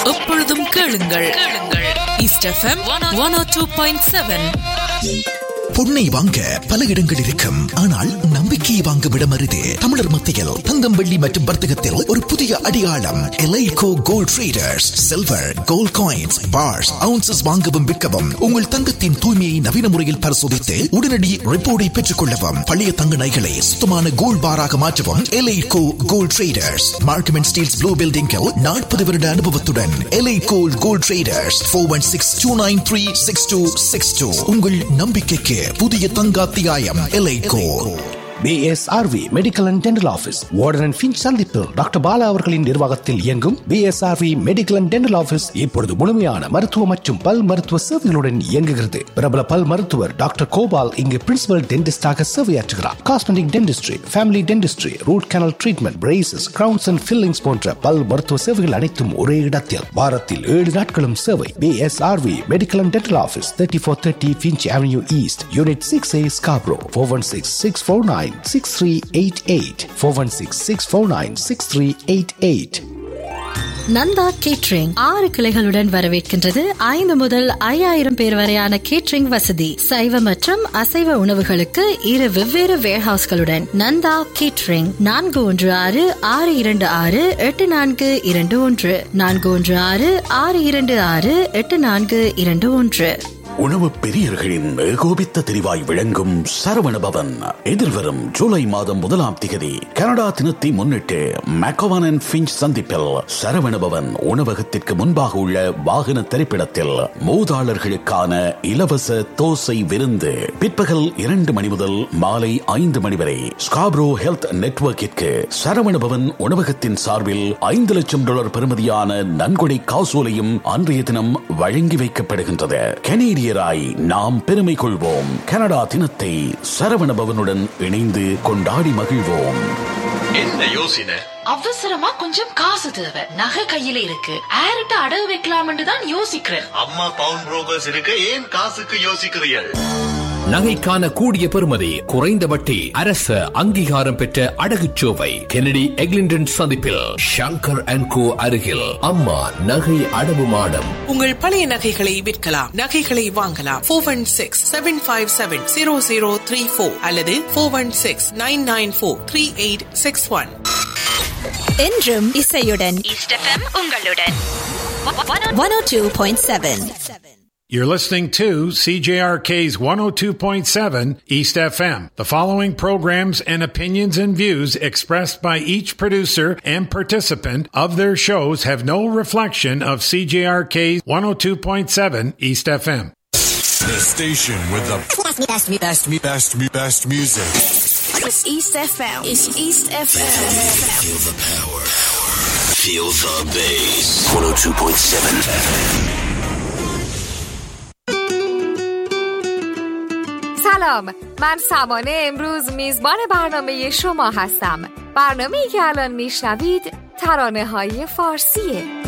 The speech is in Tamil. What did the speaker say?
எப்பொழுதும் கேளுங்கள் கேளுங்கள் east FM one O two point seven பொன்னை வாங்க பல இடங்கள் இருக்கும் ஆனால் நம்பிக்கையை வாங்கும் இடம் அரிது தமிழர் மத்தியில் தங்கம் வெள்ளி மற்றும் வர்த்தகத்தில் ஒரு புதிய அடியாளம் எலைகோ gold traders silver gold coins bars ounces வாங்கவும் விற்கவும் உங்கள் தங்கத்தின் தூய்மையை நவீன முறையில் பரிசோதித்து உடனடி ரிப்போர்ட்டை பெற்றுக் கொள்ளவும் பழைய தங்க நகைகளை சுத்தமான கோல்ட் பாராக மாற்றவும் எலைகோ gold traders Markham and Steeles blue பில்டிங்கில் நாற்பது வருட அனுபவத்துடன் எலைகோ gold traders four one six two nine three six two six two உங்கள் நம்பிக்கைக்கு புதிய தங்காத்தியாயம் எலைகோ BSRV medical and dental office Warden and Finch சந்திப்பு டாக்டர் பாலா அவர்களின் நிர்வாகத்தில் இயங்கும் BSRV medical and dental office இப்பொழுது முழுமையான மருத்துவ மற்றும் பல் மருத்துவ சேவைகளுடன் இயங்குகிறது பிரபல பல் மருத்துவர் டாக்டர் கோபால் இங்கு பிரின்சிபல் டென்டிஸ்டாக சேவையாற்றுகிறார் cosmetic dentistry family dentistry root canal treatment braces crowns and fillings போன்ற பல் மருத்துவ சேவைகள் அனைத்தும் ஒரே இடத்தில் வாரத்தில் ஏழு நாட்களும் சேவை BSRV medical and dental office thirty four thirty Finch avenue east unit six A Scarborough four one six six four nine six three eight eight four one six six four nine six three eight eight. Nanda catering ஆறு கிளைகளுடன் வரவேற்கின்றது ஐந்து முதல் ஐயாயிரம் பேர் வரையான கேட்ரிங் வசதி சைவ மற்றும் அசைவ உணவுகளுக்கு இரு வெவ்வேறு வேர்ஹவுஸ்களுடன் நந்தா கேட்ரிங் நான்கு ஒன்று ஆறு ஆறு இரண்டு ஆறு எட்டு நான்கு இரண்டு ஒன்று நான்கு ஒன்று ஆறு ஆறு இரண்டு ஆறு எட்டு நான்கு இரண்டு ஒன்று உணவு பிரியர்களின் ஏகோபித்த தெரிவாய் விளங்கும் சரவண பவன் எதிர்வரும் ஜூலை மாதம் முதலாம் திகதி கனடா தினத்தை முன்னிட்டு மெக்கவான் அண்ட் பிஞ்ச் சந்திப்பில் சரவண பவன் உணவகத்திற்கு முன்பாக உள்ள வாகன திரைப்படத்தில் மூதாளர்களுக்கான இலவச தோசை விருந்து பிற்பகல் இரண்டு மணி முதல் மாலை ஐந்து மணி வரை ஸ்காப்ரோ ஹெல்த் நெட்வொர்க்கிற்கு சரவண பவன் உணவகத்தின் சார்பில் ஐந்து லட்சம் டாலர் பெறுமதியான நன்கொடை காசோலையும் அன்றைய தினம் வழங்கி வைக்கப்படுகின்றது கனேடியராய் நாம் பெருமை கொள்வோம் கனடா தினத்தை சரவண பவனுடன் இணைந்து கொண்டாடி மகிழ்வோம் என்ன யோசனை அவசரமா கொஞ்சம் காசு தேவை நகை கையில இருக்கு ஆரிட்ட அடகு வைக்கலாம்னு தான் யோசிக்கிறேன் அம்மா பவுன் புரோக்கர்ஸ் இருக்க ஏன் காசுக்கு யோசிக்கிறீர்கள் நகைக்கான கூடிய பெறுமதி குறைந்த வட்டி அரச அங்கீகாரம் பெற்ற அடகுச்சோவை கெனடி எக்லிண்டன் சந்திப்பில் ஷங்கர் அண்ட் கோ அருகில் அம்மா நகை அடவு மாடம் உங்கள் பழைய நகைகளை விற்கலாம் நகைகளை வாங்கலாம் four one six seven five seven zero zero three four அல்லது four one six nine nine four three eight six one என்றும் இசையுடன் உங்களுடன் one O two point seven You're listening to CJRK's 102.7 East FM. The following programs and opinions and views expressed by each producer and participant of their shows have no reflection of CJRK's 102.7 East FM. The station with the best, best, best, best, best music. It's East FM. It's East FM. Feel the power. Feel the bass. 102.7 سلام من سمانه امروز میزبان برنامه شما هستم برنامه که الان میشنوید ترانه های فارسیه